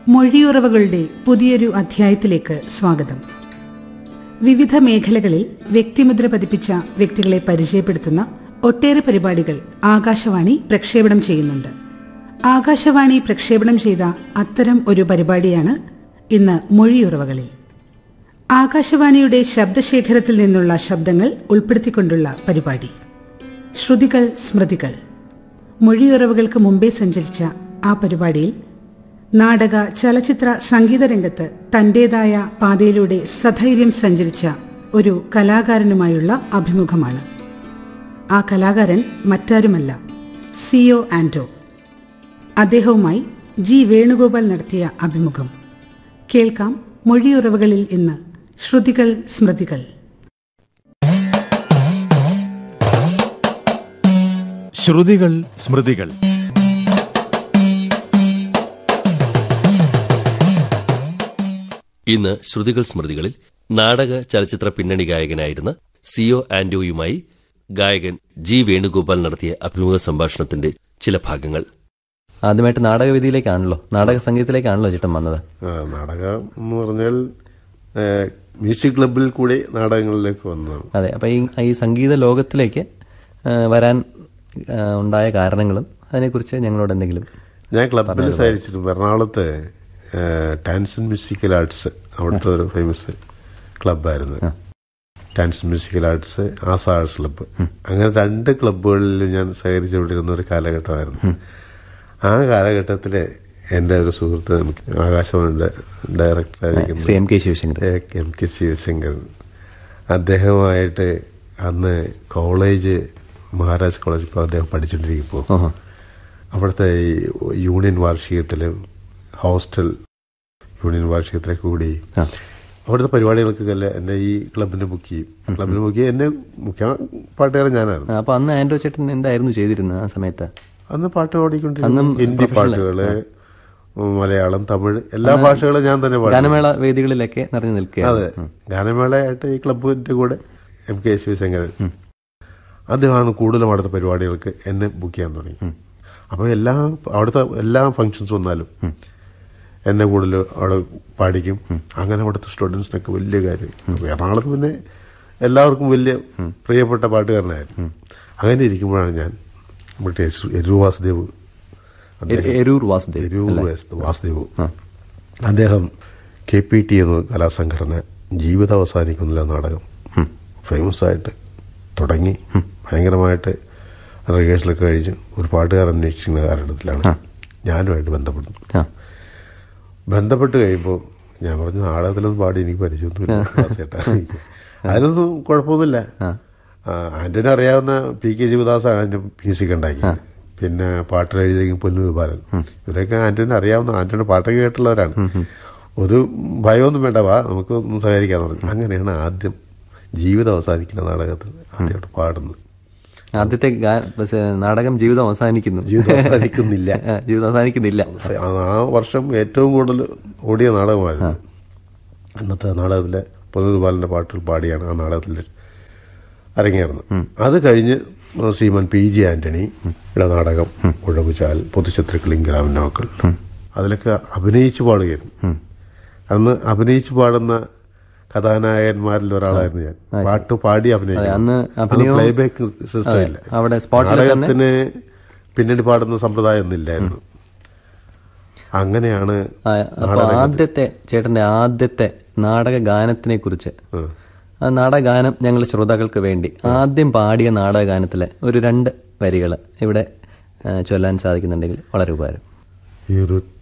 മൊഴിയുറവകളുടെ പുതിയൊരു അധ്യായത്തിലേക്ക് സ്വാഗതം വിവിധ മേഖലകളിൽ വ്യക്തിമുദ്ര പതിപ്പിച്ച വ്യക്തികളെ പരിചയപ്പെടുത്തുന്ന ഒട്ടേറെ പരിപാടികൾ ആകാശവാണി പ്രക്ഷേപണം ചെയ്യുന്നുണ്ട് ആകാശവാണി പ്രക്ഷേപണം ചെയ്ത അത്തരം ഒരു പരിപാടിയാണ് ഇന്ന് മൊഴിയുറവകളിൽ ആകാശവാണിയുടെ ശബ്ദശേഖരത്തിൽ നിന്നുള്ള ശബ്ദങ്ങൾ ഉൾപ്പെടുത്തിക്കൊണ്ടുള്ള പരിപാടി ശ്രുതികൾ സ്മൃതികൾ മൊഴിയുറവുകൾക്ക് മുമ്പേ സഞ്ചരിച്ച ആ പരിപാടിയിൽ നാടക ചലച്ചിത്ര സംഗീത രംഗത്ത് തന്റേതായ പാതയിലൂടെ സധൈര്യം സഞ്ചരിച്ച ഒരു കലാകാരനുമായുള്ള അഭിമുഖമാണ് ആ കലാകാരൻ മറ്റാരുമല്ല സിഒ ആൻഡോ അദ്ദേഹവുമായി ജി വേണുഗോപാൽ നടത്തിയ അഭിമുഖം കേൾക്കാം മൊഴിയുറവുകളിൽ ഇന്ന് ശ്രുതികൾ സ്മൃതികൾ ശ്രുതികൾ സ്മൃതികൾ ഇന്ന് ശ്രുതികൾ സ്മൃതികളിൽ നാടക ചലച്ചിത്ര പിന്നണി ഗായകനായിരുന്ന സിഒ ആന്റോയുമായി ഗായകൻ ജി വേണുഗോപാൽ നടത്തിയ അഭിമുഖ സംഭാഷണത്തിന്റെ ചില ഭാഗങ്ങൾ ആദ്യമായിട്ട് നാടകവേദിയിലേക്കാണല്ലോ നാടക സംഗീതത്തിലേക്കാണല്ലോ ചേട്ടൻ വന്നത് ആ, നാടകം എന്ന് പറഞ്ഞാൽ ഏ, മ്യൂസിക് ക്ലബിൽ കൂടി നാടകങ്ങളിലേക്ക് വന്നതാണ് അതെ അപ്പൊ ഈ ഈ സംഗീത ലോകത്തിലേക്ക് ആ, വരാൻ ആ, ഉണ്ടായ കാരണങ്ങളും അതിനെക്കുറിച്ച് ഞങ്ങളോട് എന്തെങ്കിലും ഞാൻ ക്ലബിൽ സഹകരിച്ചിട്ടുണ്ട് എറണാകുളത്ത് ഏ, ടാൻസൺ മ്യൂസിക്കൽ ആർട്സ് അവിടുത്തെ ഒരു ഫേമസ് ക്ലബ്ബായിരുന്നു ടാൻസൺ മ്യൂസിക്കൽ ആർട്സ് ആസ ആർട്സ് ക്ലബ്ബ് അങ്ങനെ രണ്ട് ക്ലബ്ബുകളിൽ ഞാൻ സഹകരിച്ചുകൊണ്ടിരുന്ന ഒരു കാലഘട്ടമായിരുന്നു ആ കാലഘട്ടത്തിൽ എൻ്റെ ഒരു സുഹൃത്ത് നമുക്ക് ആകാശവാണിയുടെ ഡയറക്ടറായിരിക്കുന്ന ശ്രീ എം കെ ശിവശങ്കർ എ- എം കെ ശിവശങ്കർ അദ്ദേഹമായിട്ട് അന്ന് കോളേജ് മഹാരാജ് കോളേജ് ഇപ്പോൾ അദ്ദേഹം പഠിച്ചുകൊണ്ടിരിക്കുമ്പോൾ ഓഹോ അവിടുത്തെ ഈ യൂണിയൻ വാർഷികത്തിലും ഹോസ്റ്റൽ യൂണിയൻ വാർഷികത്തിലൊക്കെ കൂടി ആ അവിടുത്തെ പരിപാടികൾക്കൊക്കെ എന്നെ ഈ ക്ലബിന് ബുക്ക് ചെയ്യും ക്ലബിന് ബുക്ക് ചെയ്യും എന്നെ മുഖ്യ പാട്ടുകാരൻ ഞാനായിരുന്നു ആ, അപ്പൊ അന്ന് ആൻഡ്രോ ചേട്ടൻ എന്തായിരുന്നു ചെയ്തിരുന്നത് ആ സമയത്ത് അന്ന് പാട്ട് പാടിക്കൊണ്ടിരുന്നു അന്നും ഹിന്ദി professional പാട്ടുകള് മലയാളം തമിഴ് എല്ലാ ഭാഷകളും ഞാൻ തന്നെ പാടി ഗാനമേള വേദികളിലൊക്കെ നിറഞ്ഞു നിൽക്കുക അതെ ഗാനമേളയായിട്ട് ഈ ക്ലബിന്റെ കൂടെ എം കെ ശിവശങ്കരൻ അദ്ദേഹമാണ് കൂടുതലും അവിടുത്തെ പരിപാടികൾക്ക് എന്നെ ബുക്ക് ചെയ്യാൻ തുടങ്ങി അപ്പോൾ എല്ലാ അവിടുത്തെ എല്ലാ ഫങ്ഷൻസ് വന്നാലും എന്നെ കൂടുതൽ അവിടെ പാടിക്കും അങ്ങനെ അവിടുത്തെ സ്റ്റുഡൻസിനൊക്കെ വലിയ കാര്യം അപ്പോൾ എറണാകുളത്ത് പിന്നെ എല്ലാവർക്കും വലിയ പ്രിയപ്പെട്ട പാട്ടുകാരനായിരുന്നു അങ്ങനെ ഇരിക്കുമ്പോഴാണ് ഞാൻ മറ്റേ എരു വാസുദേവ് എ- എരൂർ വാസുദേവ് എരൂർ വാസ്- വാസുദേവ് അദ്ദേഹം കെ പി ടി എന്ന കലാസംഘടന ജീവിതം അവസാനിക്കുന്നില്ല നാടകം ഫേമസ് ആയിട്ട് തുടങ്ങി ഭയങ്കരമായിട്ട് റിഹേഴ്സലൊക്കെ കഴിച്ച് ഒരു പാട്ടുകാരൻ അന്വേഷിക്കുന്ന കാലഘട്ടത്തിലാണ് ഞാനുമായിട്ട് ബന്ധപ്പെടുന്നത് ആ ബന്ധപ്പെട്ട് കഴിയുമ്പോൾ ഞാൻ പറഞ്ഞു നാടകത്തിലൊന്നും പാടി എനിക്ക് പരിചയമൊന്നുമില്ല ദാസേട്ടാ. അതിനൊന്നും കുഴപ്പമൊന്നുമില്ല ആ, ആന്റണി അറിയാവുന്ന P K Sivadas Antony music ഉണ്ടാക്കി പിന്നെ പാട്ട് എഴുതിയ പൊന്നൂർ ബാലൻ ഇവരൊക്കെ ആന്റണി അറിയാവുന്ന ആന്റണി പാട്ടൊക്കെ കേട്ടുള്ളവരാണ് ഒരു ഭയമൊന്നും വേണ്ട വാ നമുക്ക് ഒന്ന് സഹകരിക്കാന്ന് പറഞ്ഞു അങ്ങനെയാണ് ആദ്യം ജീവിതം അവസാനിക്കുന്ന നാടകത്തിൽ ആദ്യമായിട്ട് പാടുന്നത് ആദ്യത്തെ ഗാ- പക്ഷേ നാടകം ജീവിതം അവസാനിക്കുന്നു ജീവിതം അവസാനിക്കുന്നില്ല ആ, ജീവിതം അവസാനിക്കുന്നില്ല ആ വർഷം ഏറ്റവും കൂടുതൽ ഓടിയ നാടകമായിരുന്നു അന്നത്തെ നാടകത്തിലെ പൊതുപാലന്റെ പാട്ടുകൾ പാടിയാണ് ആ നാടകത്തിൽ അരങ്ങേറുന്നത് അത് കഴിഞ്ഞ് ശ്രീമാൻ പി ജി ആന്റണി ഇവിടെ നാടകം ഉഴവുചാൽ പൊതുശത്രുക്കൾ ഇംഗ്രാമിന്റെ മക്കൾ അതിലൊക്കെ അഭിനയിച്ചു പാടുകയായിരുന്നു അന്ന് അഭിനയിച്ചു പാടുന്ന കഥാനായകന്മാരിൽ ഒരാളായിരുന്നു ഞാൻ പാട്ട് പാടി അഭിനയിക്കും അന്ന് അഭിനയവും- പ്ലേബാക്ക് സിസ്റ്റം ഇല്ല അവിടെ സ്പോട്ടിൽ തന്നെ നാടകത്തിന് പിന്നീട് പാടുന്ന സമ്പ്രദായം ഒന്നും ഇല്ലായിരുന്നു അങ്ങനെയാണ് ആ, അപ്പൊ ആദ്യത്തെ ചേട്ടന്റെ ആദ്യത്തെ നാടക ഗാനത്തിനെ കുറിച്ച് ആ നാടക ഗാനം ഞങ്ങളുടെ ശ്രോതാക്കൾക്ക് വേണ്ടി ആദ്യം പാടിയ നാടക ഗാനത്തിലെ ഒരു രണ്ട് വരികൾ ഇവിടെ ആ, ചൊല്ലാൻ സാധിക്കുന്നുണ്ടെങ്കിൽ വളരെ ഉപകാരം ഇരു